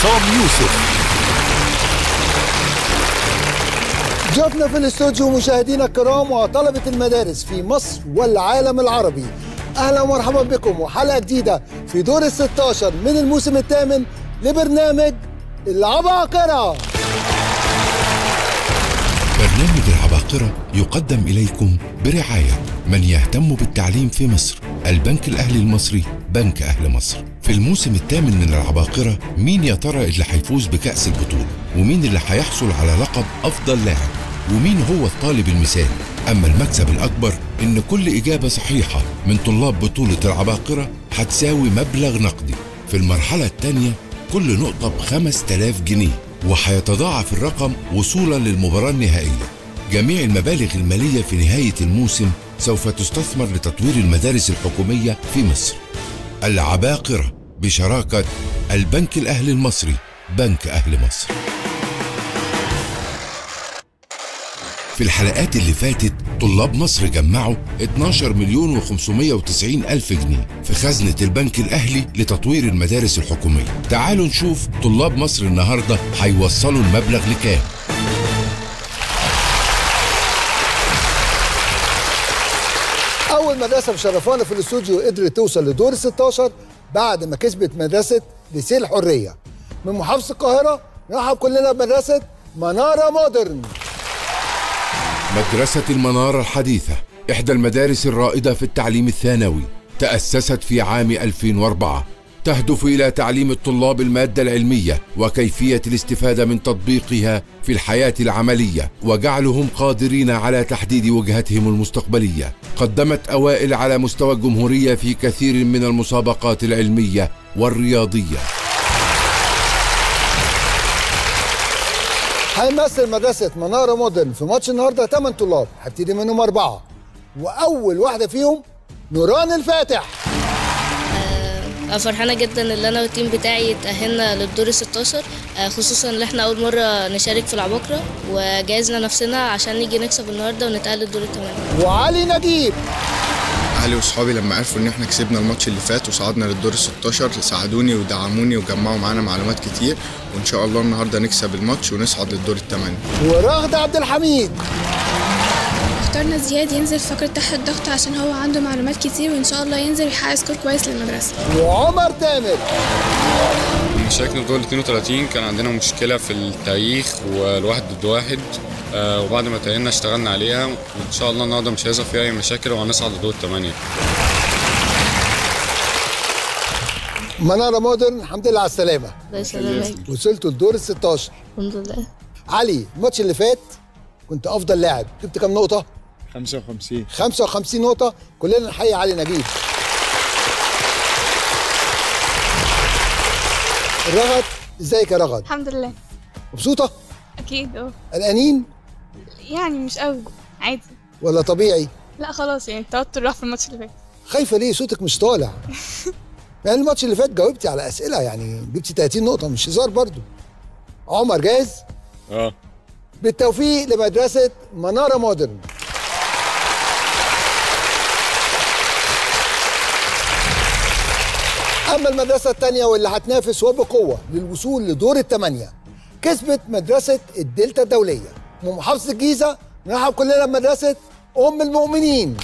عصام يوسف ضيوفنا في الاستوديو مشاهدينا الكرام وطلبة المدارس في مصر والعالم العربي أهلا ومرحبا بكم وحلقة جديدة في دور ال 16 من الموسم الثامن لبرنامج العباقرة برنامج العباقرة يقدم إليكم برعاية من يهتم بالتعليم في مصر البنك الأهلي المصري بنك أهل مصر في الموسم الثامن من العباقرة مين يا ترى اللي هيفوز بكأس البطولة ومين اللي هيحصل على لقب أفضل لاعب ومين هو الطالب المثالي أما المكسب الأكبر إن كل إجابة صحيحة من طلاب بطولة العباقرة هتساوي مبلغ نقدي في المرحلة الثانية كل نقطة بخمس تلاف جنيه وهيتضاعف الرقم وصولا للمباراة النهائية جميع المبالغ المالية في نهاية الموسم سوف تستثمر لتطوير المدارس الحكومية في مصر العباقرة بشراكة البنك الأهلي المصري بنك أهل مصر في الحلقات اللي فاتت طلاب مصر جمعوا 12 مليون و590 ألف جنيه في خزنة البنك الأهلي لتطوير المدارس الحكومية تعالوا نشوف طلاب مصر النهاردة هيوصلوا المبلغ لكام أول مدرسة مشرفانا في الاستوديو قدرت توصل لدور ال 16 بعد ما كسبت مدرسة ليسيه الحرية من محافظة القاهرة نرحب كلنا بمدرسة منارة مودرن مدرسة المنارة الحديثة إحدى المدارس الرائدة في التعليم الثانوي تأسست في عام 2004 تهدف إلى تعليم الطلاب المادة العلمية وكيفية الاستفادة من تطبيقها في الحياة العملية وجعلهم قادرين على تحديد وجهتهم المستقبلية قدمت أوائل على مستوى الجمهورية في كثير من المسابقات العلمية والرياضية هيمثل مدرسة منارة مودرن في ماتش النهارده 8 طلاب هبتدي منهم أربعة وأول واحدة فيهم نوران الفاتح أنا فرحانة جدا ان انا والتيم بتاعي تأهلنا للدور ال 16 آه، خصوصا ان احنا اول مرة نشارك في العباقرة وجهزنا نفسنا عشان نيجي نكسب النهارده ونتأهل للدور الثمانية وعلي نجيب اهلي واصحابي لما عرفوا ان احنا كسبنا الماتش اللي فات وصعدنا للدور ال 16 ساعدوني ودعموني وجمعوا معانا معلومات كتير وان شاء الله النهارده نكسب الماتش ونصعد للدور الثمانية ورغد عبد الحميد اخترنا زياد ينزل في فقرة تحت الضغط عشان هو عنده معلومات كتير وإن شاء الله ينزل ويحقق سكور كويس للمدرسة وعمر تامر لما شاركنا في دور 32 كان عندنا مشكلة في التاريخ والواحد ضد واحد آه، وبعد ما تأهلنا اشتغلنا عليها وإن شاء الله النهارده مش هيظهر فيها أي مشاكل وهنصعد لدور الثمانية منارة مودرن الحمد لله على السلامة الله يسلمك وصلتوا لدور ال 16 الحمد لله علي الماتش اللي فات كنت أفضل لاعب جبت كام نقطة؟ 55 55 نقطة كلنا نحيي علي نجيب رغد ازيك يا رغد؟ الحمد لله مبسوطة؟ أكيد اه قلقانين يعني مش قوي عادي ولا طبيعي؟ لا خلاص يعني التوتر راح في الماتش اللي فات خايفة ليه صوتك مش طالع؟ يعني الماتش اللي فات جاوبتي على أسئلة يعني جبتي 30 نقطة مش هزار برضو عمر جاهز؟ اه بالتوفيق لمدرسة منارة مودرن أما المدرسة الثانية واللي هتنافس وبقوة للوصول لدور الثمانية كسبت مدرسة الدلتا الدولية من محافظة الجيزة نرحب كلنا بمدرسة أم المؤمنين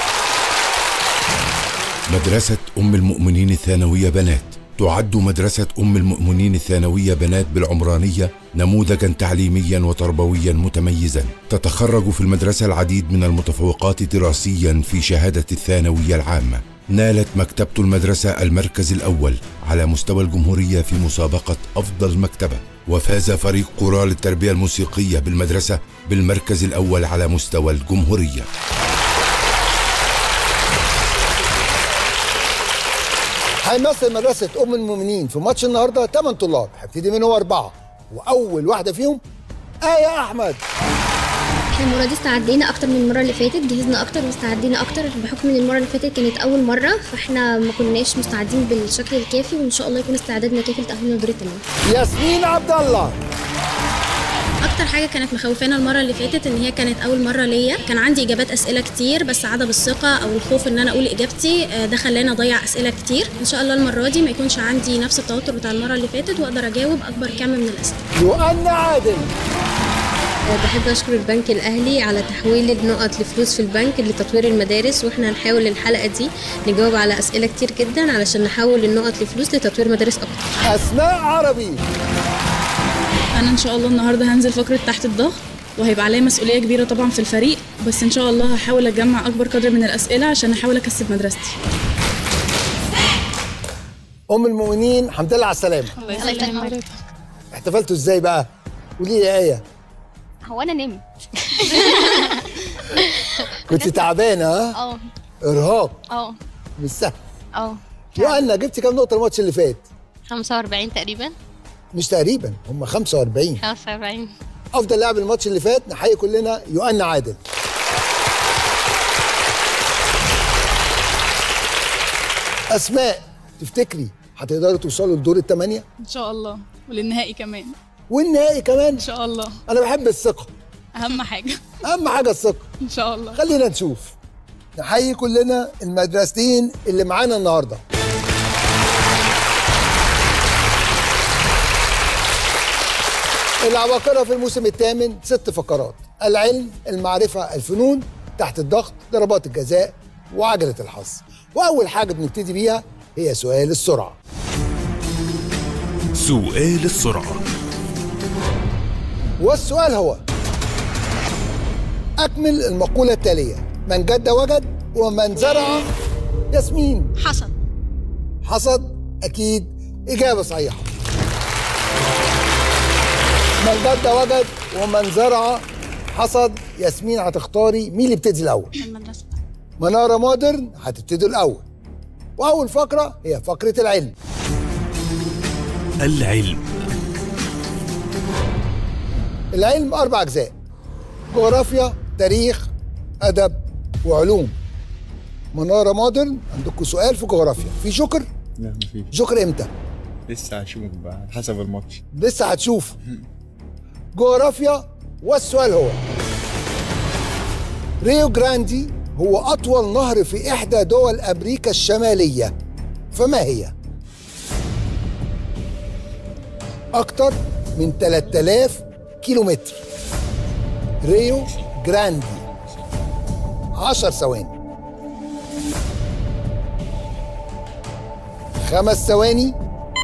مدرسة أم المؤمنين الثانوية بنات تعد مدرسة أم المؤمنين الثانوية بنات بالعمرانية نموذجا تعليميا وتربويا متميزا تتخرج في المدرسة العديد من المتفوقات دراسيا في شهادة الثانوية العامة نالت مكتبة المدرسة المركز الأول على مستوى الجمهورية في مسابقة أفضل مكتبة وفاز فريق قرى للتربية الموسيقية بالمدرسة بالمركز الأول على مستوى الجمهورية هيمثل مدرسة أم المؤمنين في ماتش النهاردة 8 طلاب هبتدي منهم أربعة وأول واحدة فيهم آية أحمد احنا المره دي استعدينا اكتر من المره اللي فاتت جهزنا اكتر واستعدينا اكتر بحكم ان المره اللي فاتت كانت اول مره فاحنا ما كناش مستعدين بالشكل الكافي وان شاء الله يكون استعدادنا كافي لتاهلنا لدور الثمانيه ياسمين عبد الله اكتر حاجه كانت مخوفانا المره اللي فاتت ان هي كانت اول مره ليا كان عندي اجابات اسئله كتير بس عدم الثقه او الخوف ان انا اقول اجابتي آه، ده خلاني اضيع اسئله كتير ان شاء الله المره دي ما يكونش عندي نفس التوتر بتاع المره اللي فاتت واقدر اجاوب اكبر كم من الاسئله يؤنى عادل بحب أشكر البنك الأهلي على تحويل النقط لفلوس في البنك لتطوير المدارس وإحنا هنحاول الحلقة دي نجاوب على أسئلة كتير جدا علشان نحول النقط لفلوس لتطوير مدارس أكتر اسماء عربي انا ان شاء الله النهارده هنزل فقره تحت الضغط وهيبقى عليا مسؤوليه كبيره طبعا في الفريق بس ان شاء الله هحاول اجمع اكبر قدر من الاسئله عشان احاول اكسب مدرستي ام المؤمنين الحمد لله على السلامه الله يسلمك احتفلتوا ازاي بقى قولي لي يا ايه هو انا نمت كنت تعبانه ها اه ارهاق اه مش سهل اه يؤنى جبتي كام نقطه الماتش اللي فات 45 تقريبا مش تقريبا هم 45 45 افضل لاعب الماتش اللي فات نحيي كلنا يؤنى عادل اسماء تفتكري هتقدروا توصلوا لدور الثمانيه ان شاء الله وللنهائي كمان والنهائي كمان ان شاء الله انا بحب الثقه اهم حاجه اهم حاجه الثقه ان شاء الله خلينا نشوف نحيي كلنا المدرستين اللي معانا النهارده العباقرة في الموسم الثامن ست فقرات العلم المعرفة الفنون تحت الضغط ضربات الجزاء وعجلة الحظ وأول حاجة بنبتدي بيها هي سؤال السرعة سؤال السرعة والسؤال هو أكمل المقولة التالية من جد وجد ومن زرع ياسمين حصل حصد أكيد إجابة صحيحة من جد وجد ومن زرع حصد ياسمين هتختاري مين اللي يبتدي الأول المدرسه منارة مودرن هتبتدوا الأول وأول فقرة هي فقرة العلم العلم العلم أربع أجزاء جغرافيا تاريخ أدب وعلوم منارة مودرن عندكم سؤال في جغرافيا في جوكر لا مفيش جوكر إمتى لسه هشوف بقى حسب الماتش لسه هتشوف جغرافيا والسؤال هو ريو جراندي هو أطول نهر في إحدى دول أمريكا الشمالية فما هي؟ أكتر من 3000 كيلومتر ريو جراندي 10 ثواني خمس ثواني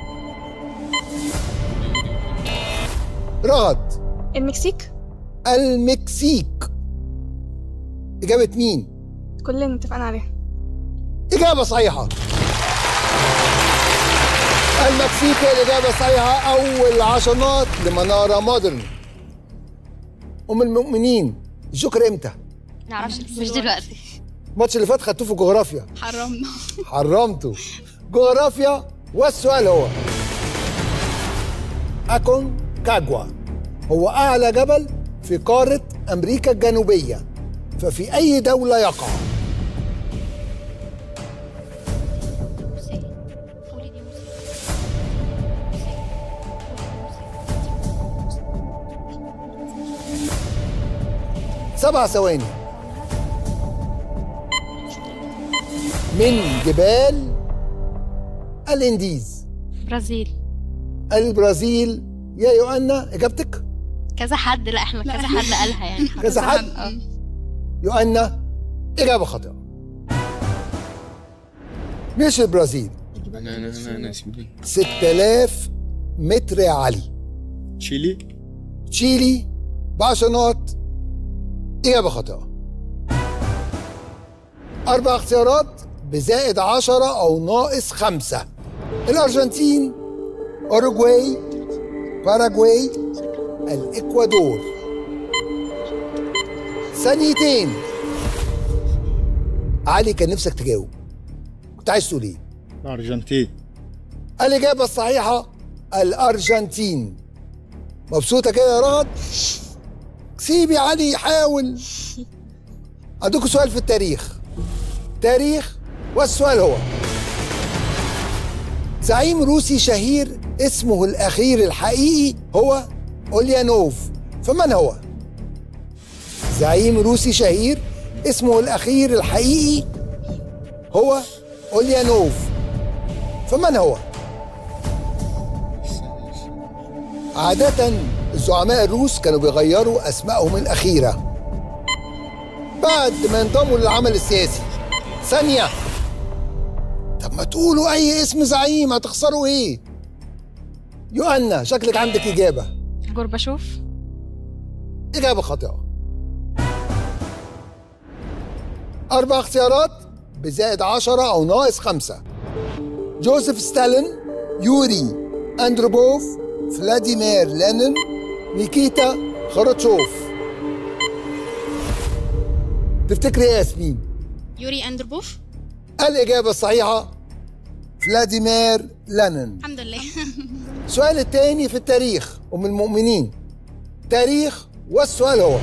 رغد المكسيك المكسيك إجابة مين؟ كلنا اتفقنا عليها إجابة صحيحة المكسيك هي الإجابة الصحيحة أول عشر نقط لمنارة مودرن أم المؤمنين الجوكر إمتى؟ نعرفش مش دلوقتي الماتش اللي فات خدتوه في جغرافيا حرمنا حرمته جغرافيا والسؤال هو أكون كاجوا هو أعلى جبل في قارة أمريكا الجنوبية ففي أي دولة يقع؟ سبع ثواني من جبال الانديز برازيل البرازيل يا يوأنا اجابتك كذا حد لا احنا كذا حد قالها يعني كذا حد اه يوأنا اجابه خاطئه مش البرازيل انا انا انا انا اسمي 6000 متر يا علي تشيلي تشيلي ب 10 نقط إجابة خاطئة أربع اختيارات بزائد عشرة أو ناقص خمسة الأرجنتين أوروجواي باراجواي الإكوادور ثانيتين علي كان نفسك تجاوب كنت عايز تقول ايه؟ الارجنتين الإجابة الصحيحة الأرجنتين مبسوطة كده يا رغد؟ سيبي علي يحاول عندكم سؤال في التاريخ تاريخ والسؤال هو زعيم روسي شهير اسمه الأخير الحقيقي هو أوليانوف فمن هو؟ زعيم روسي شهير اسمه الأخير الحقيقي هو أوليانوف فمن هو؟ عادة الزعماء الروس كانوا بيغيروا أسمائهم الأخيرة بعد ما ينضموا للعمل السياسي ثانية طب ما تقولوا أي اسم زعيم هتخسروا إيه؟ يوهنا شكلك عندك إجابة جورباشوف إجابة خاطئة أربع اختيارات بزائد عشرة أو ناقص خمسة جوزيف ستالين يوري أندروبوف فلاديمير لينين نيكيتا خروتشوف تفتكري ايه يا ياسمين؟ يوري اندروبوف الإجابة الصحيحة فلاديمير لينين الحمد لله السؤال الثاني في التاريخ أم المؤمنين تاريخ والسؤال هو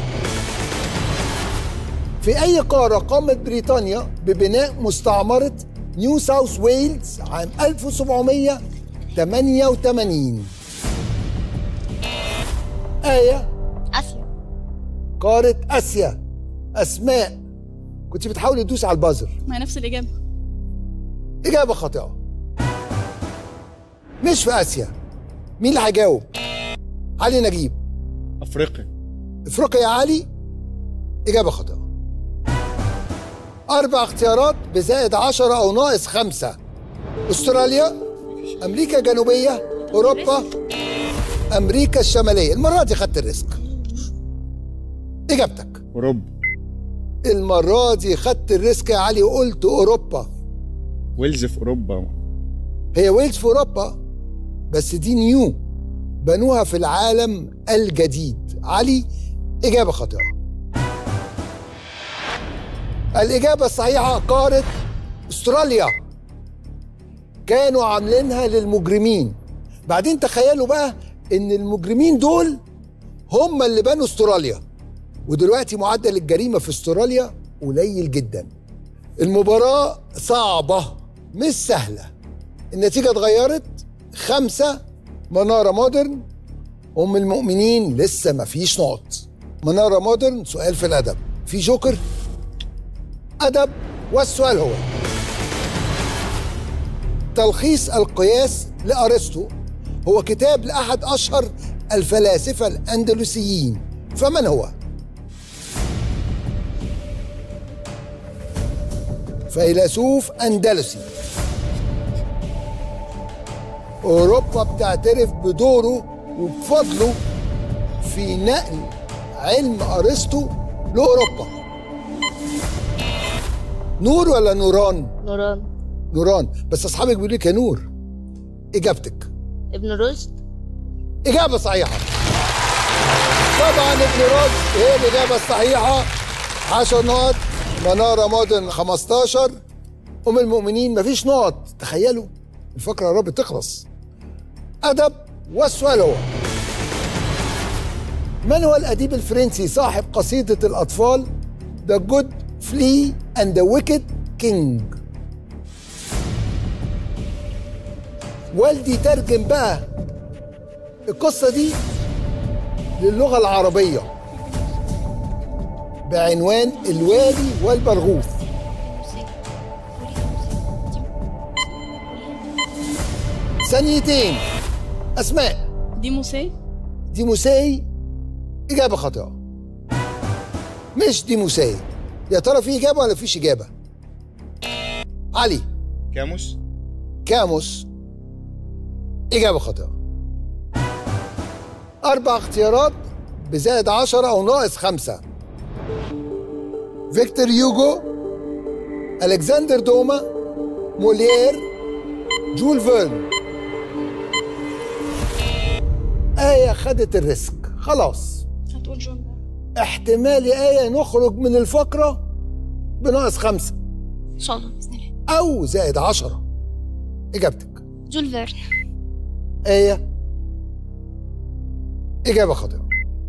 في أي قارة قامت بريطانيا ببناء مستعمرة نيو ساوث ويلز عام 1788 آية اسيا قارة آسيا أسماء كنت بتحاولي تدوس على البازر ما هي نفس الإجابة إجابة خاطئة مش في آسيا مين اللي هيجاوب؟ علي نجيب افريقيا افريقيا يا علي إجابة خاطئة أربع اختيارات بزائد عشرة أو ناقص خمسة أستراليا أمريكا الجنوبية أوروبا أمريكا الشمالية المرة دي خدت الريسك إجابتك اوروبا المرة دي خدت الريسك يا علي وقلت أوروبا ويلز في اوروبا هي ويلز في أوروبا بس دي نيو بنوها في العالم الجديد علي إجابة خاطئة الإجابة الصحيحة قارة أستراليا كانوا عاملينها للمجرمين بعدين تخيلوا بقى إن المجرمين دول هم اللي بنوا أستراليا ودلوقتي معدل الجريمة في أستراليا قليل جدا المباراة صعبة مش سهلة النتيجة اتغيرت خمسة منارة مودرن أم المؤمنين لسه مفيش نقط منارة مودرن سؤال في الأدب في جوكر أدب والسؤال هو تلخيص القياس لأرسطو هو كتاب لأحد أشهر الفلاسفة الأندلسيين فمن هو؟ فيلسوف أندلسي أوروبا بتعترف بدوره وبفضله في نقل علم أرسطو لأوروبا نور ولا نوران؟ نوران نوران بس أصحابك بيقولوا لك يا نور إجابتك ابن رشد إجابة صحيحة طبعا ابن رشد هي الإجابة الصحيحة 10 نقط منارة مودرن 15 أم المؤمنين مفيش نقط تخيلوا الفقرة قربت تخلص أدب والسؤال هو من هو الأديب الفرنسي صاحب قصيدة الأطفال The Good Flea and the Wicked King والدي ترجم بقى القصة دي للغة العربية بعنوان الوادي والبرغوث ثانيتين أسماء دي موسي ديموساي إجابة خاطئة مش ديموساي يا ترى في إجابة ولا فيش إجابة علي كاموس كاموس إجابة خاطئة أربع اختيارات بزائد عشرة أو ناقص خمسة فيكتور يوجو ألكسندر دوما مولير جول فيرن آية خدت الريسك خلاص هتقول جون احتمال يا آية نخرج من الفقرة بناقص خمسة ان شاء الله باذن الله أو زائد عشرة إجابتك جول فيرن آية إجابة خاطئة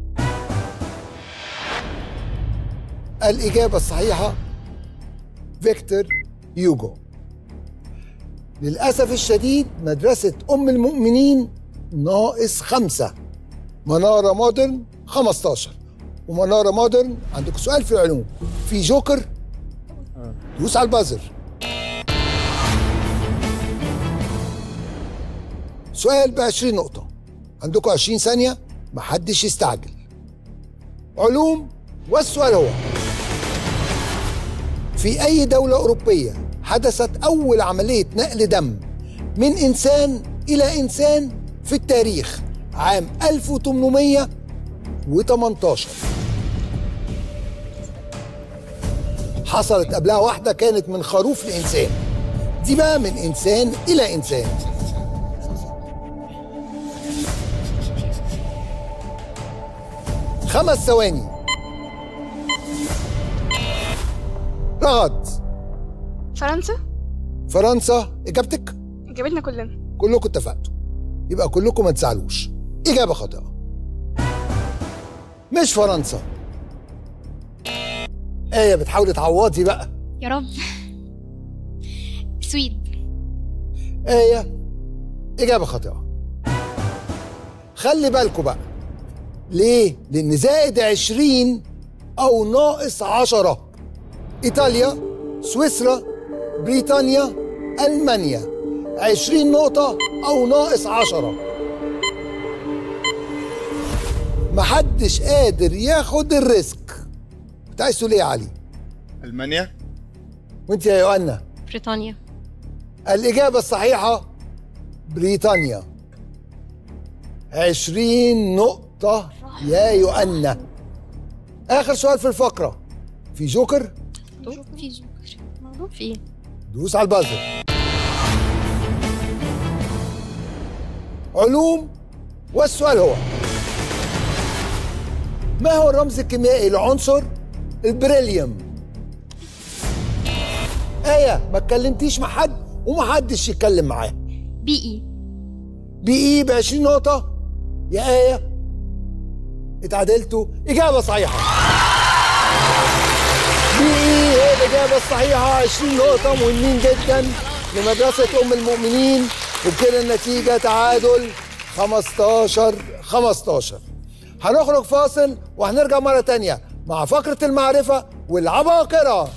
الإجابة الصحيحة فيكتور يوجو للأسف الشديد مدرسة أم المؤمنين ناقص خمسة منارة مودرن 15 ومناره مودرن عندكم سؤال في العلوم في جوكر دوس على البازر سؤال ب 20 نقطة عندكم 20 ثانية محدش يستعجل علوم والسؤال هو في أي دولة أوروبية حدثت أول عملية نقل دم من إنسان إلى إنسان في التاريخ عام 1818 حصلت قبلها واحدة كانت من خروف لإنسان دي بقى من إنسان إلى إنسان خمس ثواني رغد فرنسا فرنسا إجابتك جابتنا كلنا كلكم اتفقتوا يبقى كلكم ما تزعلوش إجابة خاطئة مش فرنسا آية بتحاولي تعوضي بقى يا رب سويد آية إجابة خاطئة خلي بالكوا بقى ليه؟ لأن زائد عشرين أو ناقص عشرة إيطاليا سويسرا بريطانيا ألمانيا عشرين نقطة أو ناقص عشرة محدش قادر ياخد الريسك كنت عايز تقول ايه يا علي؟ المانيا وانت يا يوأنا بريطانيا الإجابة الصحيحة بريطانيا عشرين نقطة يا يؤنة آخر سؤال في الفقرة في جوكر في جوكر موضوع في دوس على البازر علوم والسؤال هو ما هو الرمز الكيميائي لعنصر البريليوم آية ما اتكلمتيش مع حد ومحدش يتكلم معاه بي اي بي اي ب 20 نقطة يا آية اتعادلتوا إجابة صحيحة بي اي هي الإجابة الصحيحة 20 نقطة مهمين جدا لمدرسة أم المؤمنين وبكده النتيجة تعادل 15 15 هنخرج فاصل وهنرجع مرة تانية مع فقرة المعرفة والعباقرة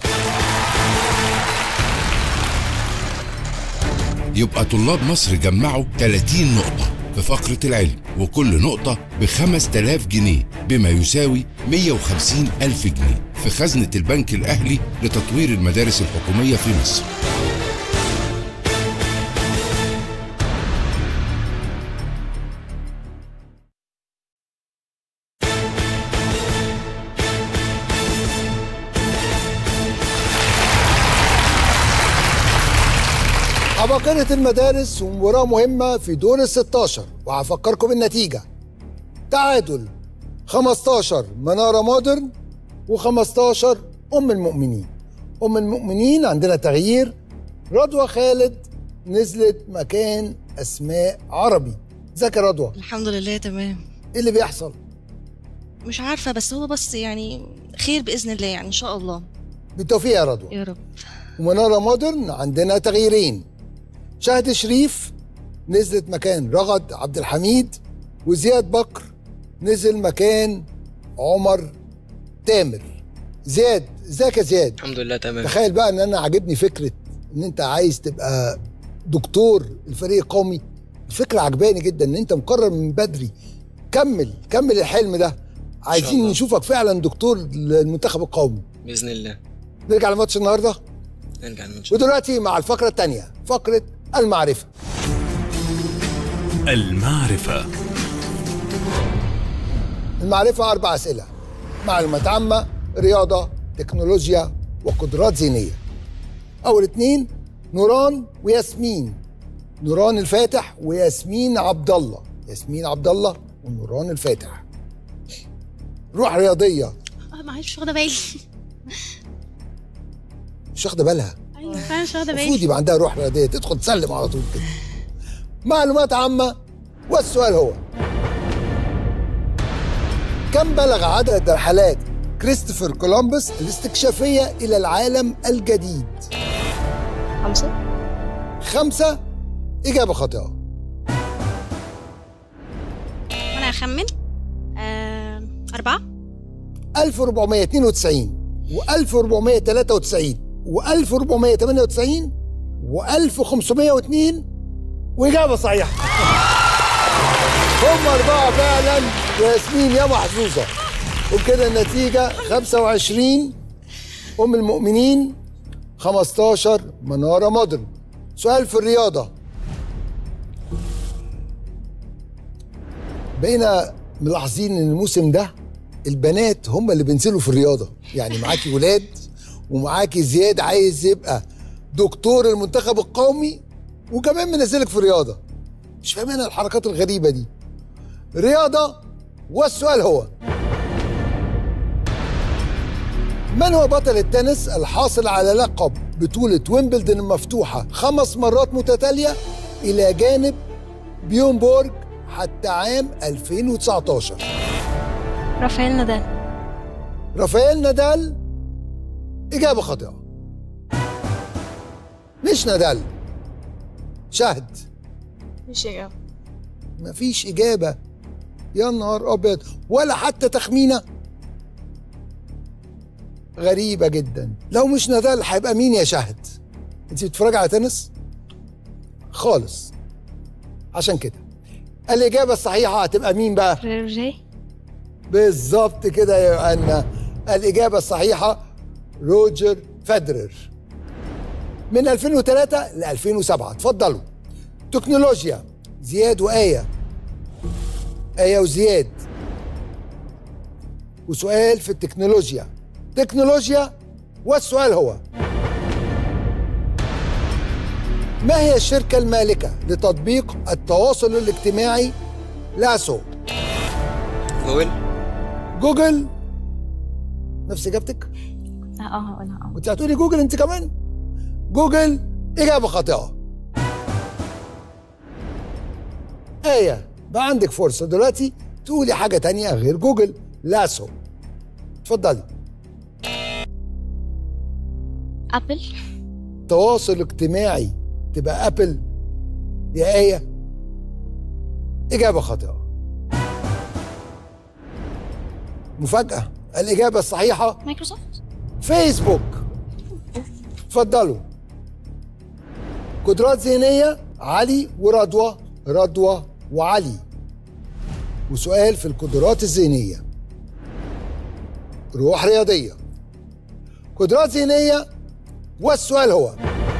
يبقى طلاب مصر جمعوا 30 نقطة في فقرة العلم وكل نقطة ب 5000 جنيه بما يساوي 150 ألف جنيه في خزنة البنك الأهلي لتطوير المدارس الحكومية في مصر عباقرة المدارس ومباراة مهمة في دور ال 16 وهفكركم بالنتيجة تعادل 15 منارة مودرن و15 أم المؤمنين أم المؤمنين عندنا تغيير رضوى خالد نزلت مكان أسماء عربي ازيك يا رضوى الحمد لله تمام ايه اللي بيحصل مش عارفة بس هو بس يعني خير بإذن الله يعني إن شاء الله بالتوفيق يا رضوى يا رب ومنارة مودرن عندنا تغييرين شهد شريف نزلت مكان رغد عبد الحميد وزياد بكر نزل مكان عمر تامر زياد ازيك يا زياد الحمد لله تمام تخيل بقى ان انا عاجبني فكره ان انت عايز تبقى دكتور الفريق القومي الفكره عجباني جدا ان انت مقرر من بدري كمل كمل الحلم ده عايزين الله. نشوفك فعلا دكتور للمنتخب القومي باذن الله نرجع لماتش النهارده نرجع الماتش ودلوقتي مع الفقره الثانيه فقره المعرفه المعرفة المعرفة أربع أسئلة معلومات عامة رياضة تكنولوجيا وقدرات ذهنية أول اتنين نوران وياسمين نوران الفاتح وياسمين عبد الله ياسمين عبد الله ونوران الفاتح روح رياضية اه معلش مش واخده بالي مش واخدة بالها ايوه فعلا مش واخده المفروض بالي يبقى عندها روح رياضية تدخل تسلم على طول كده معلومات عامة والسؤال هو كم بلغ عدد رحلات كريستوفر كولومبوس الاستكشافية إلى العالم الجديد؟ خمسة خمسة إجابة خاطئة وانا هخمن آه أربعة 1492 و1493 و1498 و1502 وإجابة صحيحة هم أربعة فعلا وياسمين يا محظوظة وبكده النتيجة 25 أم المؤمنين 15 منارة مودرن سؤال في الرياضة بقينا ملاحظين ان الموسم ده البنات هم اللي بينزلوا في الرياضه يعني معاكي ولاد ومعاكي زياد عايز يبقى دكتور المنتخب القومي وكمان منزلك في الرياضه مش فاهمين الحركات الغريبه دي رياضه والسؤال هو من هو بطل التنس الحاصل على لقب بطولة ويمبلدون المفتوحة خمس مرات متتالية إلى جانب بيونبورج حتى عام 2019 رافائيل نادال رافائيل نادال إجابة خاطئة مش نادال شهد مش إجابة مفيش إجابة يا نهار أبيض ولا حتى تخمينة غريبة جدا لو مش نادال هيبقى مين يا شهد انت بتتفرجي على تنس خالص عشان كده الإجابة الصحيحة هتبقى مين بقى روجيه بالظبط كده يا يوحنا الإجابة الصحيحة روجر فederer من 2003 ل 2007 اتفضلوا تكنولوجيا زياد وآية آية وزياد وسؤال في التكنولوجيا تكنولوجيا والسؤال هو ما هي الشركة المالكة لتطبيق التواصل الاجتماعي لاسو جوجل جوجل نفس اجابتك اه اه هقولها اه وانت هتقولي جوجل انت كمان جوجل اجابه خاطئه ايه بقى عندك فرصه دلوقتي تقولي حاجه تانية غير جوجل لاسو اتفضلي أبل تواصل اجتماعي تبقى ابل يا ايه اجابه خاطئه مفاجاه الاجابه الصحيحه مايكروسوفت فيسبوك اتفضلوا قدرات ذهنية علي ورضوى رضوى وعلي وسؤال في القدرات الذهنية روح رياضية قدرات ذهنية والسؤال هو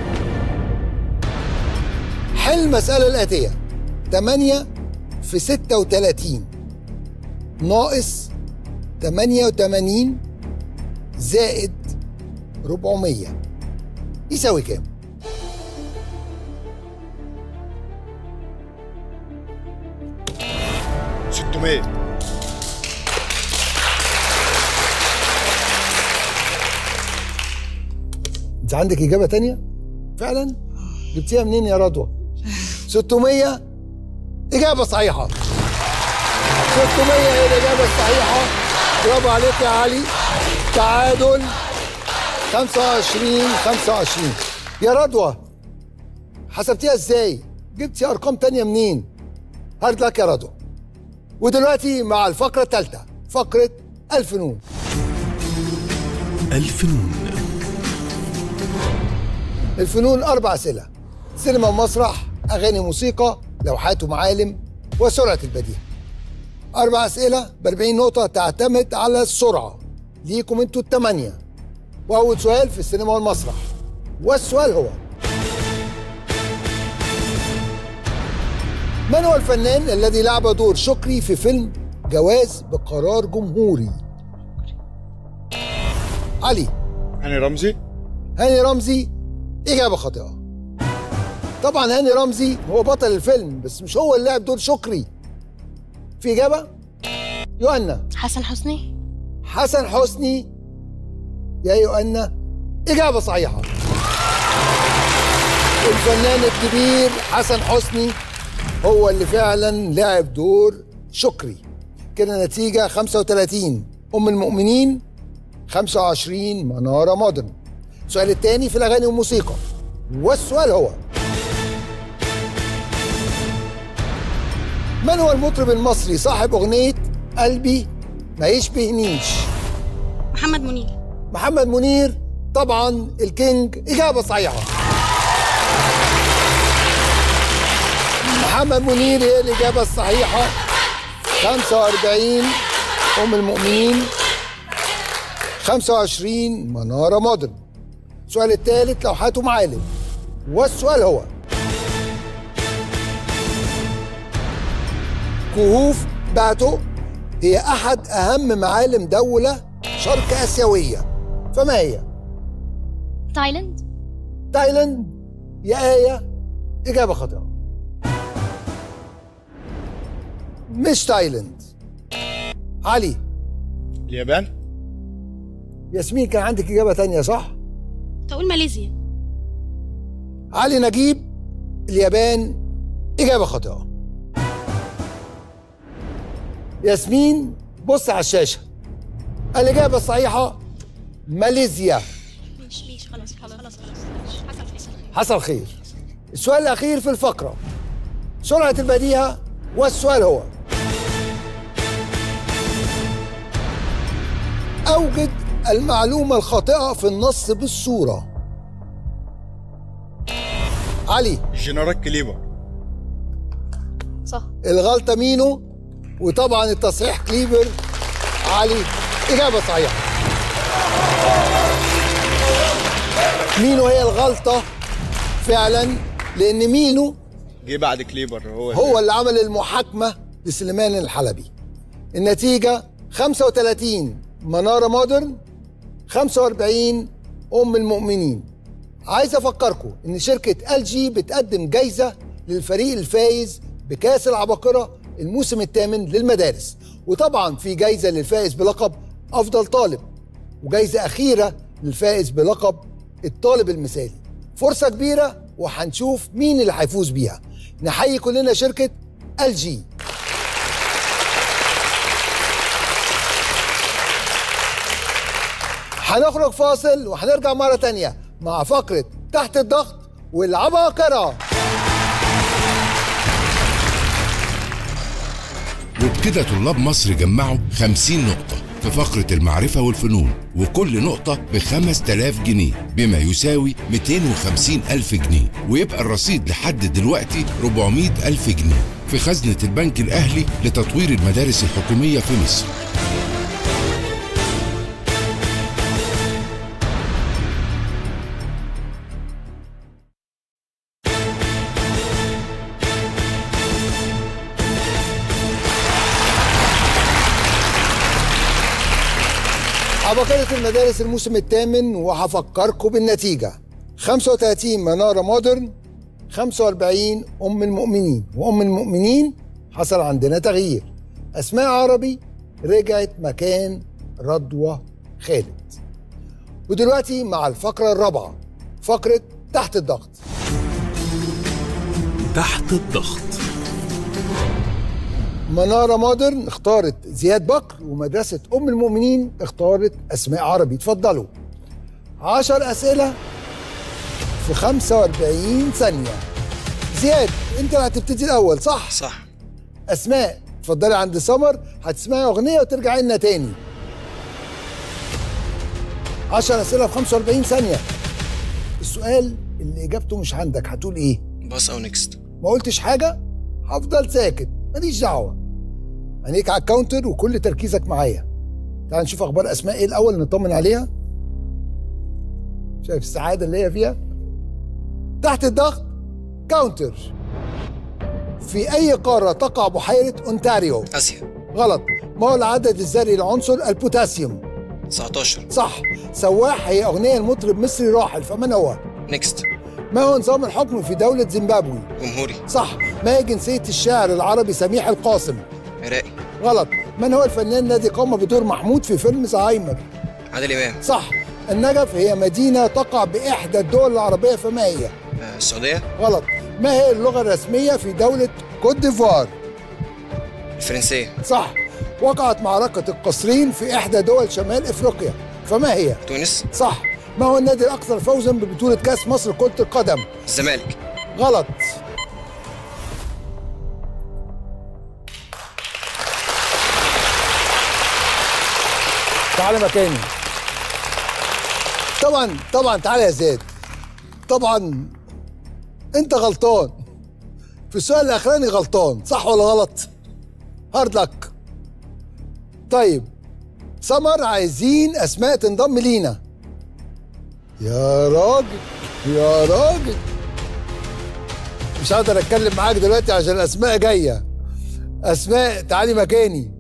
حل المسألة الآتية 8 في 36 ناقص 88 زائد 400 يساوي كام؟ ستمية انت عندك اجابه تانية؟ فعلا؟ جبتيها منين يا رضوى؟ 600 اجابه صحيحه 600 هي الاجابه الصحيحه برافو عليك يا علي تعادل 25 25 يا رضوى حسبتيها ازاي؟ جبتي ارقام تانية منين؟ هارد لك يا رضوى ودلوقتي مع الفقره الثالثه فقره الفنون الفنون الفنون أربع أسئلة سينما ومسرح أغاني موسيقى لوحات ومعالم وسرعة البديهة أربع أسئلة ب 40 نقطة تعتمد على السرعة ليكم أنتوا الثمانية وأول سؤال في السينما والمسرح والسؤال هو من هو الفنان الذي لعب دور شكري في فيلم جواز بقرار جمهوري علي هاني رمزي هاني رمزي إجابة خاطئة طبعا هاني رمزي هو بطل الفيلم بس مش هو اللي لعب دور شكري في إجابة يوهنا حسن حسني حسن حسني يا يوهنا إجابة صحيحة الفنان الكبير حسن حسني هو اللي فعلا لعب دور شكري كده نتيجة 35 أم المؤمنين 25 منارة مودرن السؤال الثاني في الأغاني والموسيقى والسؤال هو من هو المطرب المصري صاحب أغنية قلبي ما يشبهنيش محمد منير محمد منير طبعا الكينج إجابة صحيحة محمد منير هي الإجابة الصحيحة 45 أم المؤمنين 25 منارة مودرن السؤال الثالث لوحات معالم والسؤال هو كهوف باتو هي أحد أهم معالم دولة شرق آسيوية فما هي؟ تايلاند تايلاند يا آية إجابة خاطئة مش تايلاند علي اليابان ياسمين كان عندك إجابة تانية صح؟ تقول ماليزيا علي نجيب اليابان إجابة خاطئة ياسمين بص على الشاشة الإجابة الصحيحة ماليزيا مش مش خلاص خلاص خلاص حصل خير حصل خير السؤال الأخير في الفقرة سرعة البديهة والسؤال هو أوجد المعلومة الخاطئة في النص بالصورة علي جنرال كليبر صح الغلطة مينو وطبعا التصحيح كليبر علي إجابة صحيحة مينو هي الغلطة فعلا لأن مينو جه بعد كليبر هو هو اللي عمل المحاكمة لسليمان الحلبي النتيجة 35 منارة مودرن 45 أم المؤمنين عايز أفكركم إن شركة ال جي بتقدم جايزة للفريق الفايز بكأس العباقرة الموسم الثامن للمدارس وطبعا في جايزة للفائز بلقب أفضل طالب وجايزة أخيرة للفائز بلقب الطالب المثالي فرصة كبيرة وهنشوف مين اللي هيفوز بيها نحيي كلنا شركة ال جي هنخرج فاصل وهنرجع مرة تانية مع فقرة تحت الضغط والعباقرة وبكده طلاب مصر جمعوا 50 نقطة في فقرة المعرفة والفنون وكل نقطة ب 5000 جنيه بما يساوي 250 ألف جنيه ويبقى الرصيد لحد دلوقتي 400 ألف جنيه في خزنة البنك الأهلي لتطوير المدارس الحكومية في مصر عباقرة المدارس الموسم الثامن وهفكركم بالنتيجة 35 منارة مودرن 45 أم المؤمنين وأم المؤمنين حصل عندنا تغيير أسماء عربي رجعت مكان رضوى خالد ودلوقتي مع الفقرة الرابعة فقرة تحت الضغط تحت الضغط منارة مودرن اختارت زياد بكر ومدرسة أم المؤمنين اختارت أسماء عربي اتفضلوا عشر أسئلة في 45 ثانية زياد أنت اللي هتبتدي الأول صح؟ صح أسماء اتفضلي عند سمر هتسمعي أغنية وترجعي لنا تاني 10 أسئلة في 45 ثانية السؤال اللي إجابته مش عندك هتقول إيه؟ باص او نيكست ما قلتش حاجة هفضل ساكت ماليش دعوة عينيك على الكاونتر وكل تركيزك معايا تعال نشوف أخبار أسماء إيه الأول نطمن عليها شايف السعادة اللي هي فيها تحت الضغط كاونتر في أي قارة تقع بحيرة أونتاريو اسيا غلط ما هو العدد الذري لعنصر البوتاسيوم 19 صح سواح هي أغنية المطرب مصري راحل فمن هو نيكست ما هو نظام الحكم في دولة زيمبابوي جمهوري صح ما هي جنسية الشاعر العربي سميح القاسم عراقي غلط من هو الفنان الذي قام بدور محمود في فيلم زهايمر عادل امام صح النجف هي مدينة تقع بإحدى الدول العربية فما هي آه، السعوديه غلط ما هي اللغة الرسمية في دولة كوت ديفوار الفرنسيه صح وقعت معركة القصرين في إحدى دول شمال إفريقيا فما هي تونس صح ما هو النادي الأكثر فوزا ببطولة كأس مصر كرة القدم الزمالك غلط تعالى مكاني طبعا طبعا تعالى يا زياد طبعا انت غلطان في السؤال الاخراني غلطان صح ولا غلط هارد لك طيب سمر عايزين اسماء تنضم لينا يا راجل يا راجل مش هقدر اتكلم معاك دلوقتي عشان الاسماء جايه اسماء تعالي مكاني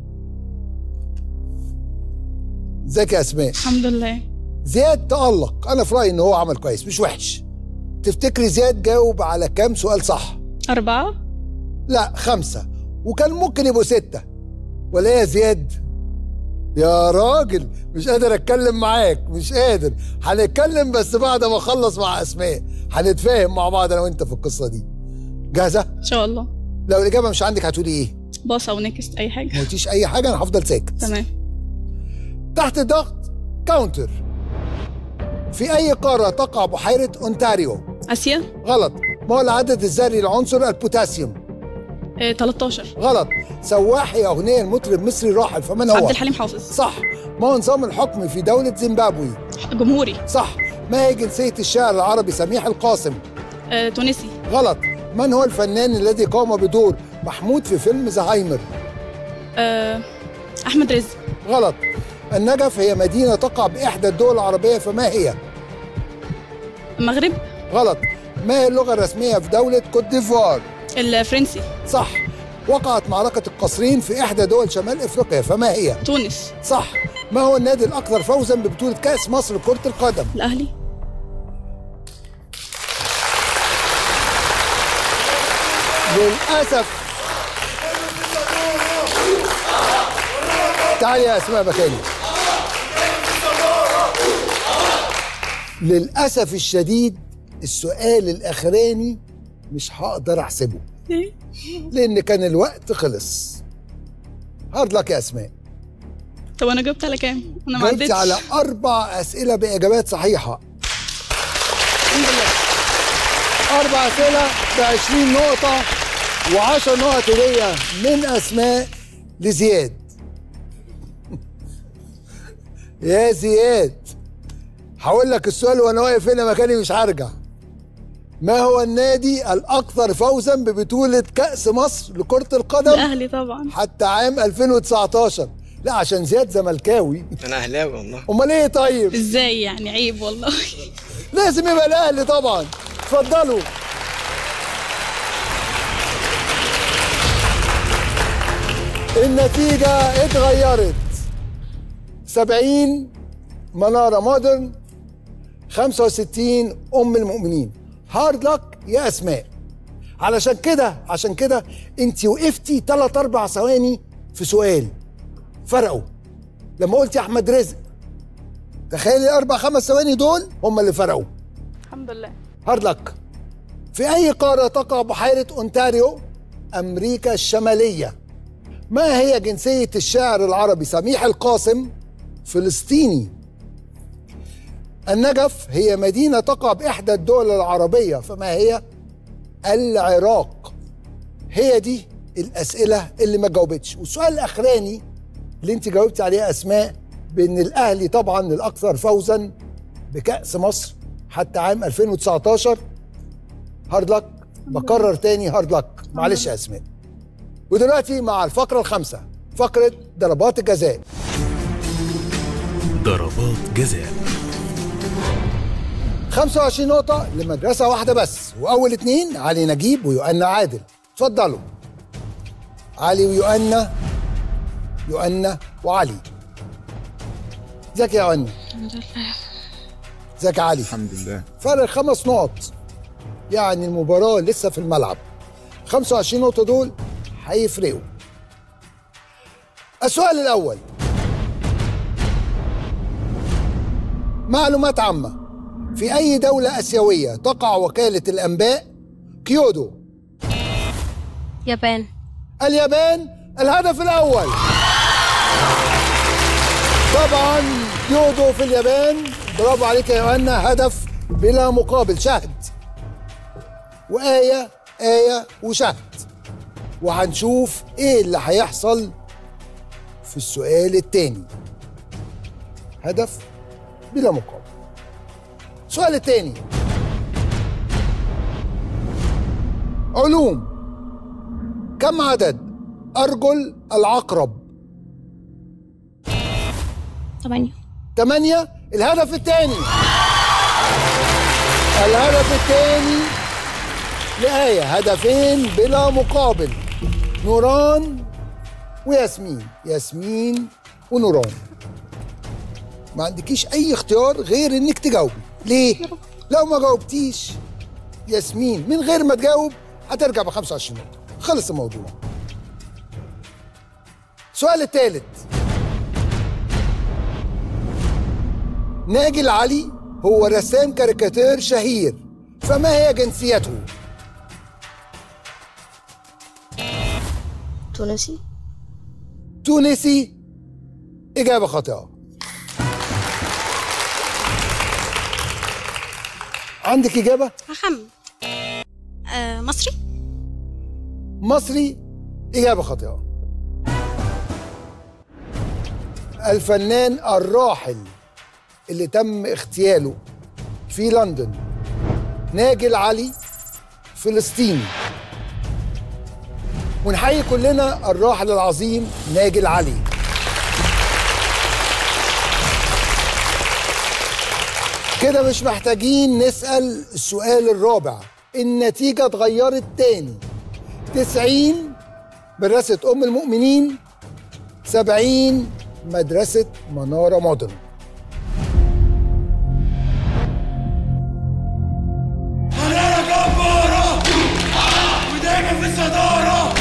ازيك يا اسماء الحمد لله زياد تألق انا في رايي ان هو عمل كويس مش وحش تفتكري زياد جاوب على كام سؤال صح أربعة لا خمسة وكان ممكن يبقوا ستة ولا إيه يا زياد يا راجل مش قادر اتكلم معاك مش قادر هنتكلم بس بعد ما اخلص مع اسماء هنتفاهم مع بعض انا وانت في القصه دي جاهزه إن شاء الله لو الاجابه مش عندك هتقولي ايه باص أو نكست أي ما حاجة قلتيش اي حاجه انا هفضل ساكت تمام تحت ضغط كاونتر في اي قاره تقع بحيره اونتاريو آسيا غلط ما هو العدد الذري لعنصر البوتاسيوم آه 13 غلط سواحي اغنيه المطرب مصري راحل فمن هو عبد الحليم حافظ صح ما هو نظام الحكم في دولة زيمبابوي جمهوري صح ما هي جنسية الشاعر العربي سميح القاسم آه تونسي غلط من هو الفنان الذي قام بدور محمود في فيلم زهايمر آه أحمد رزق غلط النجف هي مدينة تقع بإحدى الدول العربية فما هي المغرب غلط ما هي اللغة الرسمية في دولة كوت ديفوار الفرنسي صح وقعت معركة القصرين في إحدى دول شمال إفريقيا فما هي تونس صح ما هو النادي الأكثر فوزا ببطولة كأس مصر لكرة القدم الأهلي للأسف تعالي يا أسماء مكاني للأسف الشديد السؤال الأخراني مش هقدر أحسبه لأن كان الوقت خلص هارد لك يا أسماء طب أنا جاوبت على كام؟ أنا ما جاوبتي عدتش على أربع أسئلة بإجابات صحيحة أربع أسئلة ب 20 نقطة و10 نقط هدية من أسماء لزياد يا زياد هقول لك السؤال وأنا واقف هنا مكاني مش هرجع ما هو النادي الأكثر فوزا ببطولة كأس مصر لكرة القدم الأهلي طبعا حتى عام 2019 لا عشان زياد زملكاوي انا اهلاوي والله امال ايه طيب ازاي يعني عيب والله لازم يبقى الاهلي طبعا اتفضلوا النتيجة اتغيرت 70 منارة مودرن 65 أم المؤمنين هارد لك يا أسماء علشان كده عشان كده انت وقفتي 3 4 ثواني في سؤال فرقوا لما قلتي احمد رزق تخيلي اربع خمس ثواني دول هم اللي فرقوا الحمد لله هارد لك في اي قاره تقع بحيره اونتاريو امريكا الشماليه ما هي جنسيه الشاعر العربي سميح القاسم فلسطيني النجف هي مدينه تقع باحدى الدول العربيه فما هي العراق هي دي الاسئله اللي ما جاوبتش والسؤال الاخراني اللي انت جاوبتي عليه اسماء بان الاهلي طبعا الاكثر فوزا بكاس مصر حتى عام 2019 هارد لك بكرر تاني هارد لك معلش يا اسماء ودلوقتي مع الفقره الخامسه فقره ضربات الجزاء ضربات جزاء 25 نقطة لمدرسة واحدة بس وأول اتنين علي نجيب ويؤنى عادل اتفضلوا علي ويؤنى يؤنى وعلي ازيك يا يؤنى الحمد لله ازيك يا علي الحمد لله فرق خمس نقط يعني المباراة لسه في الملعب 25 نقطة دول هيفرقوا السؤال الأول معلومات عامة في أي دولة آسيوية تقع وكالة الأنباء كيودو يابان اليابان الهدف الأول طبعا كيودو في اليابان برافو عليك يا يوهنا هدف بلا مقابل شهد وآية آية وشهد وهنشوف إيه اللي هيحصل في السؤال التاني هدف بلا مقابل السؤال الثاني علوم كم عدد أرجل العقرب؟ ثمانية ثمانية الهدف الثاني الهدف الثاني لآية هدفين بلا مقابل نوران وياسمين ياسمين ونوران ما عندكيش أي اختيار غير إنك تجاوبي ليه؟ لو ما جاوبتيش ياسمين من غير ما تجاوب هترجع ب 25 نقطة خلص الموضوع السؤال الثالث ناجي العلي هو رسام كاريكاتير شهير فما هي جنسيته؟ تونسي تونسي إجابة خاطئة عندك إجابة؟ هخمن آه مصري مصري إجابة خاطئة الفنان الراحل اللي تم اغتياله في لندن ناجي العلي فلسطيني ونحيي كلنا الراحل العظيم ناجي العلي كده مش محتاجين نسأل السؤال الرابع النتيجة اتغيرت تاني 90 مدرسة أم المؤمنين 70 مدرسة منارة مودرن منارة جبارة ودايما في الصدارة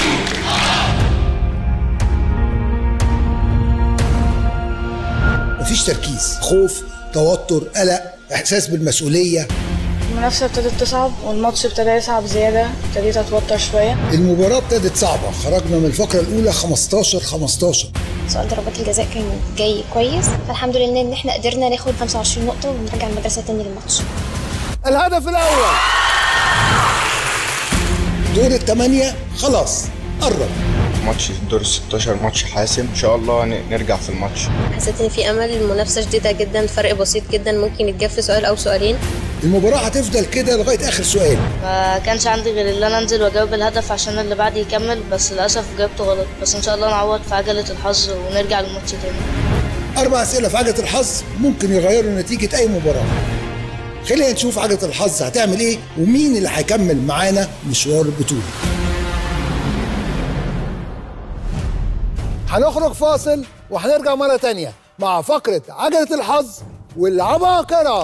مفيش تركيز خوف توتر قلق احساس بالمسؤوليه المنافسة ابتدت تصعب والماتش ابتدى يصعب زيادة ابتديت اتوتر شوية المباراه ابتدت صعبه خرجنا من الفقره الاولى 15 15 سؤال ضربات الجزاء كان جاي كويس فالحمد لله ان احنا قدرنا ناخد 25 نقطة ونرجع المدرسة تاني للماتش الهدف الاول دور الثمانيه خلاص قرب ماتش الدور 16 ماتش حاسم ان شاء الله ن- نرجع في الماتش حسيت ان في امل المنافسه شديده جدا فرق بسيط جدا ممكن يتجاب في سؤال او سؤالين المباراه هتفضل كده لغايه اخر سؤال ما كانش عندي غير ان انا انزل واجاوب الهدف عشان اللي بعدي يكمل بس للاسف جاوبته غلط بس ان شاء الله نعوض في عجله الحظ ونرجع للماتش تاني اربع اسئله في عجله الحظ ممكن يغيروا نتيجه اي مباراه خلينا نشوف عجله الحظ هتعمل ايه ومين اللي هيكمل معانا مشوار البطوله هنخرج فاصل وهنرجع مرة تانية مع فقرة عجلة الحظ والعباقرة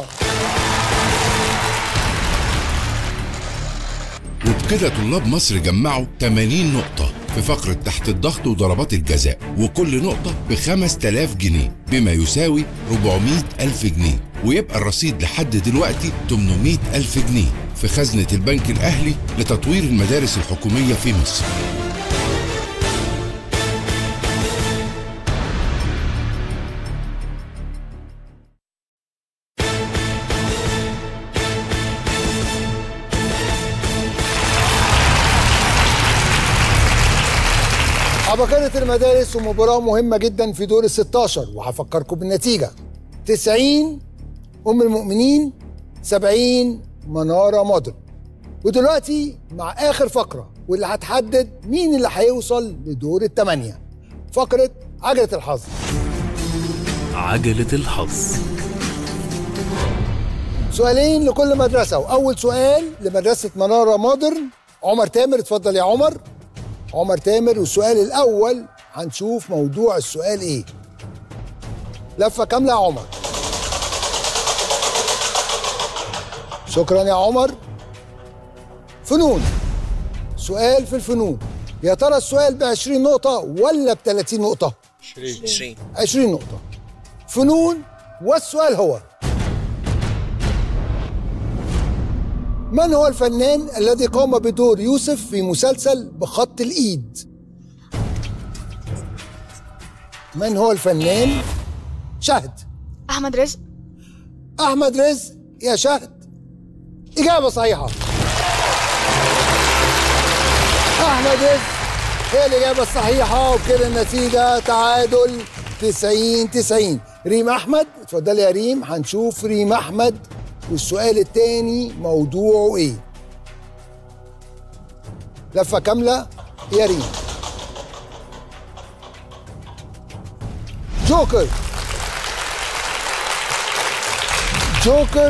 وبكده طلاب مصر جمعوا 80 نقطة في فقرة تحت الضغط وضربات الجزاء وكل نقطة ب 5000 جنيه بما يساوي 400 ألف جنيه ويبقى الرصيد لحد دلوقتي 800 ألف جنيه في خزنة البنك الأهلي لتطوير المدارس الحكومية في مصر عباقرة المدارس ومباراة مهمة جدا في دور ال 16 وهفكركم بالنتيجة 90 أم المؤمنين 70 منارة مودرن ودلوقتي مع آخر فقرة واللي هتحدد مين اللي هيوصل لدور الثمانية فقرة عجلة الحظ عجلة الحظ سؤالين لكل مدرسة وأول سؤال لمدرسة منارة مودرن عمر تامر اتفضل يا عمر عمر تامر والسؤال الأول هنشوف موضوع السؤال إيه لفة كاملة يا عمر شكرا يا عمر فنون سؤال في الفنون يا ترى السؤال ب 20 نقطة ولا ب 30 نقطة؟ 20 20 نقطة فنون والسؤال هو من هو الفنان الذي قام بدور يوسف في مسلسل بخط الإيد؟ من هو الفنان؟ شهد احمد رزق أحمد رزق يا شهد إجابة صحيحة أحمد رزق هي الإجابة الصحيحة وبكده النتيجة تعادل 90 90 ريم احمد اتفضلي يا ريم هنشوف ريم احمد والسؤال التاني موضوعه ايه لفه كامله يا ريم جوكر جوكر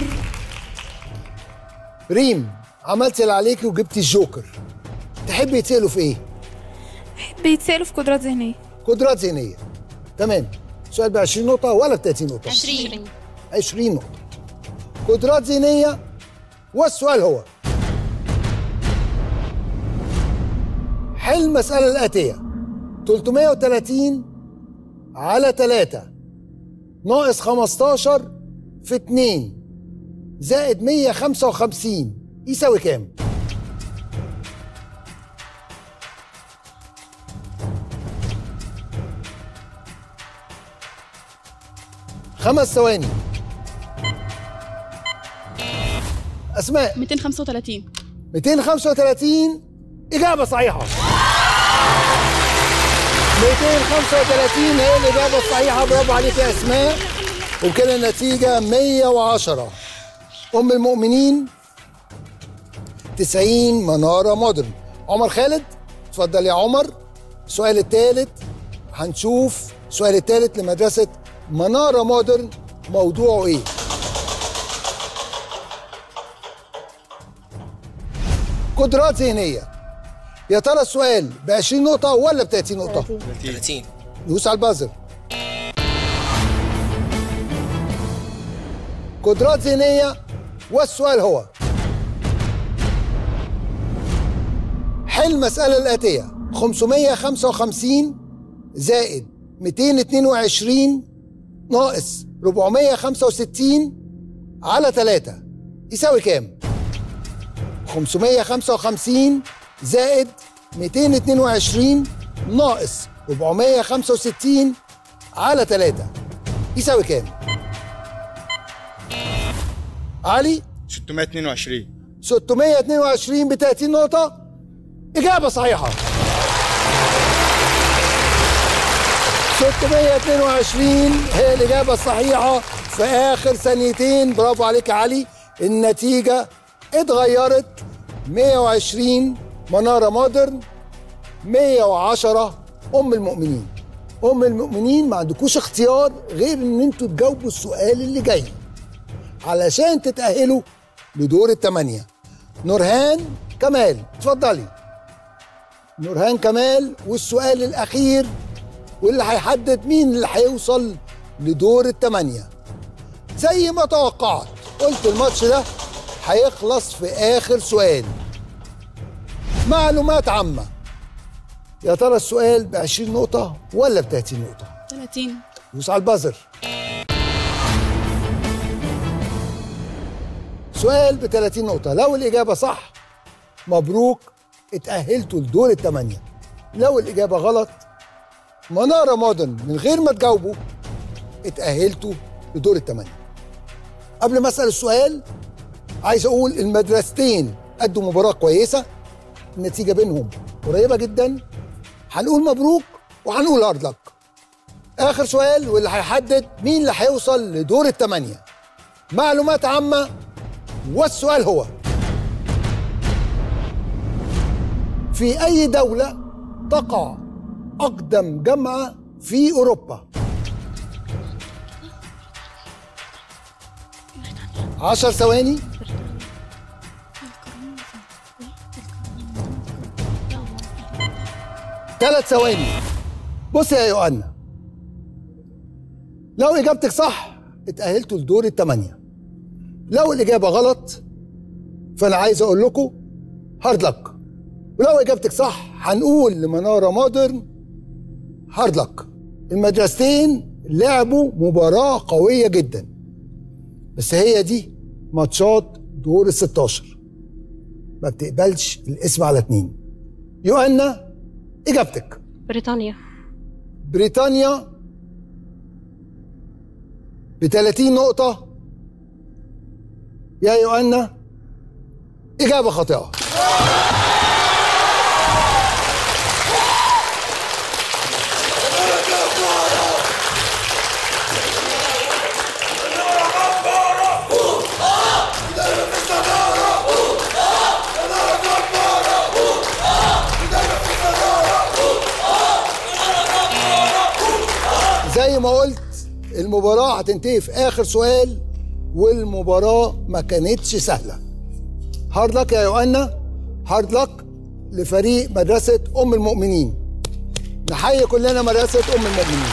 ريم عملتي اللي عليكي وجبتي الجوكر تحبي يتسالوا في ايه؟ بيتسألوا في قدرات ذهنية قدرات ذهنيه تمام سؤال ب 20 نقطه ولا ب 30 نقطه؟ 20 20 نقطه قدرات ذهنيه والسؤال هو حل المسألة الآتية 330 على 3 ناقص 15 في 2 زائد 155 يساوي كام؟ خمس ثواني أسماء 235 235 إجابة صحيحة 235 هي الإجابة الصحيحة برافو عليك يا أسماء وبكده النتيجة 110 أم المؤمنين 90 منارة مودرن عمر خالد اتفضل يا عمر السؤال الثالث هنشوف السؤال الثالث لمدرسة منارة مودرن موضوعه ايه قدرات ذهنية يا ترى السؤال ب 20 نقطة ولا ب 30 نقطة؟ 30 دوس على البازر قدرات ذهنية والسؤال هو حل المسألة الآتية 555 زائد 222 ناقص 465 على 3 يساوي كام؟ 555 زائد 222 ناقص 465 على 3 يساوي كام؟ علي 622 622 ب 30 نقطة إجابة صحيحة 622 هي الإجابة الصحيحة في آخر ثانيتين برافو عليك يا علي النتيجة اتغيرت 120 منارة مودرن 110 أم المؤمنين أم المؤمنين ما عندكوش اختيار غير إن أنتوا تجاوبوا السؤال اللي جاي علشان تتأهلوا لدور الثمانية نورهان كمال اتفضلي نورهان كمال والسؤال الأخير واللي هيحدد مين اللي هيوصل لدور الثمانية زي ما توقعت قلت الماتش ده هيخلص في آخر سؤال معلومات عامة يا ترى السؤال ب 20 نقطة ولا ب 30 نقطة؟ 30 دوس على البازر سؤال ب 30 نقطة لو الإجابة صح مبروك اتأهلتوا لدور الثمانية لو الإجابة غلط منارة مودرن من غير ما تجاوبوا اتأهلتوا لدور الثمانية قبل ما أسأل السؤال عايز أقول المدرستين أدوا مباراة كويسة النتيجة بينهم قريبة جدا هنقول مبروك وهنقول هارد لك آخر سؤال واللي هيحدد مين اللي هيوصل لدور الثمانية معلومات عامة والسؤال هو في أي دولة تقع أقدم جامعة في أوروبا عشر ثواني ثلاث ثواني بص يا يوحنا لو إجابتك صح اتأهلتوا لدور الثمانية لو الإجابة غلط فأنا عايز أقول لكم هارد لك ولو إجابتك صح هنقول لمنارة مودرن هارد لك المدرستين لعبوا مباراة قوية جدا بس هي دي ماتشات دور ال 16 ما بتقبلش الاسم على اتنين يوهنا إجابتك بريطانيا بريطانيا ب 30 نقطة يا يوهنا إجابة خاطئة ما قلت المباراة هتنتهي في آخر سؤال والمباراة ما كانتش سهلة هارد لك يا يوأنا هارد لك لفريق مدرسة أم المؤمنين نحيي كلنا مدرسة أم المؤمنين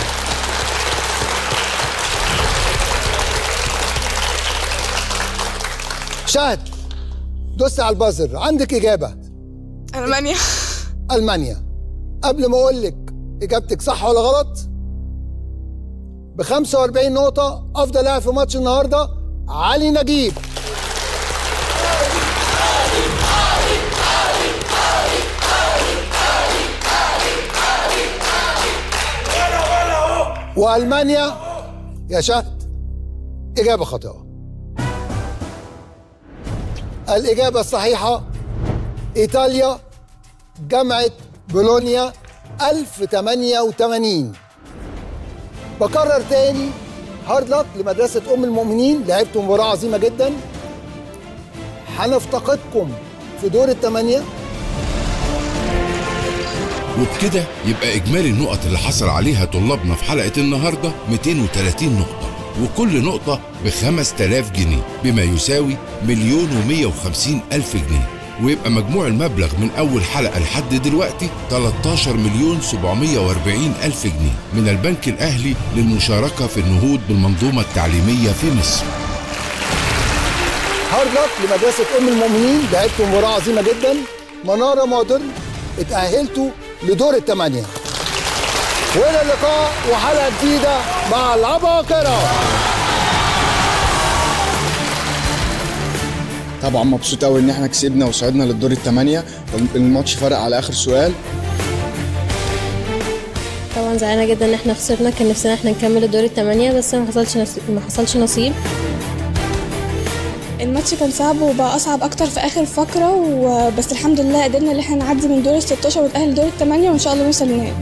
شهد دوس على البازر عندك إجابة ألمانيا ألمانيا قبل ما أقول لك إجابتك صح ولا غلط ب 45 نقطة أفضل لاعب في ماتش النهاردة علي نجيب وألمانيا يا شهد إجابة خاطئة الإجابة الصحيحة إيطاليا جامعة بولونيا 1088 بكرر تاني هارد لك لمدرسة أم المؤمنين لعبتوا مباراة عظيمة جدا هنفتقدكم في دور الثمانية وبكده يبقى إجمالي النقط اللي حصل عليها طلابنا في حلقة النهاردة 230 نقطة وكل نقطة ب 5000 جنيه بما يساوي مليون و150 ألف جنيه ويبقى مجموع المبلغ من أول حلقة لحد دلوقتي 13 مليون 740 ألف جنيه من البنك الأهلي للمشاركة في النهوض بالمنظومة التعليمية في مصر هارد لك لمدرسة أم المؤمنين لعبتوا مباراة عظيمة جدا منارة مودرن اتأهلتوا لدور الثمانية وإلى اللقاء وحلقة جديدة مع العباقرة طبعا مبسوط قوي ان احنا كسبنا وصعدنا للدور الثمانية الماتش فرق على اخر سؤال طبعا زعلانه جدا ان احنا خسرنا كان نفسنا احنا نكمل الدور الثمانية بس ما حصلش نصيب ما حصلش نصيب الماتش كان صعب وبقى اصعب اكتر في اخر فقره وبس الحمد لله قدرنا ان احنا نعدي من دور ال 16 ونتاهل لدور الثمانيه وان شاء الله نوصل للنهائي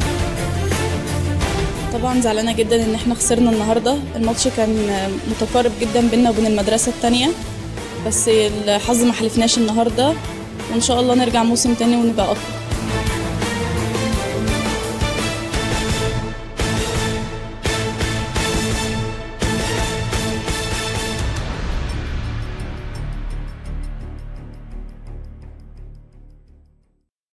طبعا زعلانه جدا ان احنا خسرنا النهارده الماتش كان متقارب جدا بينا وبين المدرسه التانية بس الحظ ما حلفناش النهارده وان شاء الله نرجع موسم تاني ونبقى اقوى